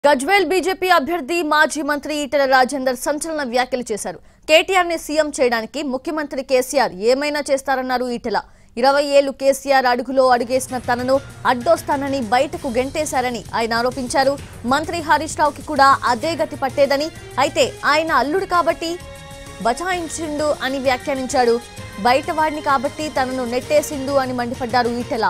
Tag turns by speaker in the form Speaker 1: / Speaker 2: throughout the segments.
Speaker 1: Gajwel BJP అభ్యర్థి మాజీ మంత్రి ఈటెల రాజేందర్ సంచలన వ్యాఖ్యలు చేశారు కేటీఆర్ ని సీఎం చేయడానికి ముఖ్యమంత్రి కేసీఆర్ ఏమైనా చేస్తారన్నారు ఈటెల ఇరవై ఏళ్లు కేసీఆర్ అడుగులో అడుగేసిన తనను అడ్డొస్తానని బయటకు గెంటేశారని ఆయన ఆరోపించారు మంత్రి హరీష్ రావుకి కూడా అదే గతి పట్టేదని అయితే ఆయన అల్లుడు కాబట్టి బచాయించిండు అని వ్యాఖ్యానించాడు బయట వాడిని కాబట్టి తనను నెట్టేసిండు అని మండిపడ్డారు ఈటెల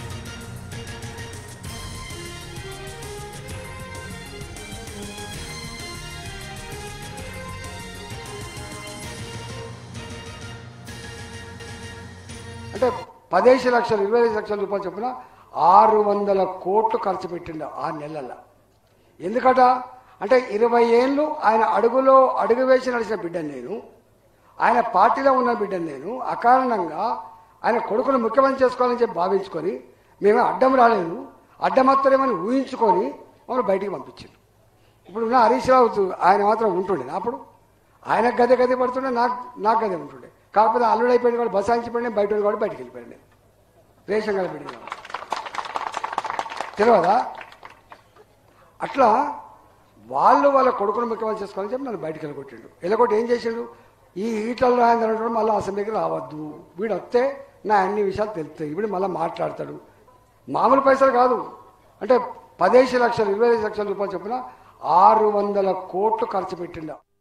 Speaker 2: అంటే పదిహేను లక్షలు ఇరవై ఐదు లక్షల రూపాయలు చొప్పున ఆరు వందల కోట్లు ఖర్చు పెట్టిండు ఆ నెలల్లో ఎందుకట అంటే ఇరవై ఏళ్ళు ఆయన అడుగులో అడుగు వేసి నడిచిన బిడ్డను నేను ఆయన పార్టీలో ఉన్న బిడ్డను నేను అకారణంగా ఆయన కొడుకును ముఖ్యమంత్రి చేసుకోవాలని చెప్పి భావించుకొని మేము అడ్డం రాలేదు అడ్డమత్తరేమని ఊహించుకొని మమ్మల్ని బయటికి పంపించారు ఇప్పుడు ఉన్న హరీష్ రావు ఆయన మాత్రం ఉంటుండే అప్పుడు ఆయన గదే గదే పడుతుండే నాకు నాకు గదే ఉంటుండే కాకపోతే అల్లుడు అయిపోయిన వాడు బసాయించిపోయినా బయట వాడు కూడా బయటికి వెళ్ళిపోయాడు రేషన్ కార్డు పెట్టిన వాడు. తెలియదా అట్లా వాళ్ళు వాళ్ళ కొడుకును ముఖ్యమంత్రి చేసుకోవాలని చెప్పి నన్ను బయటికి వెళ్ళగొట్టిండు వెళ్ళగొట్టి ఏం చేసిండు ఈ ఈటల్లో ఆయన అనడం మళ్ళీ అసెంబ్లీకి రావద్దు వీడు వస్తే నా అన్ని విషయాలు తెలుస్తాయి వీడు మళ్ళీ మాట్లాడతాడు మామూలు పైసలు కాదు అంటే పదిహేను లక్షలు ఇరవై ఐదు లక్షల రూపాయలు చొప్పున ఆరు వందల కోట్లు ఖర్చు పెట్టిండు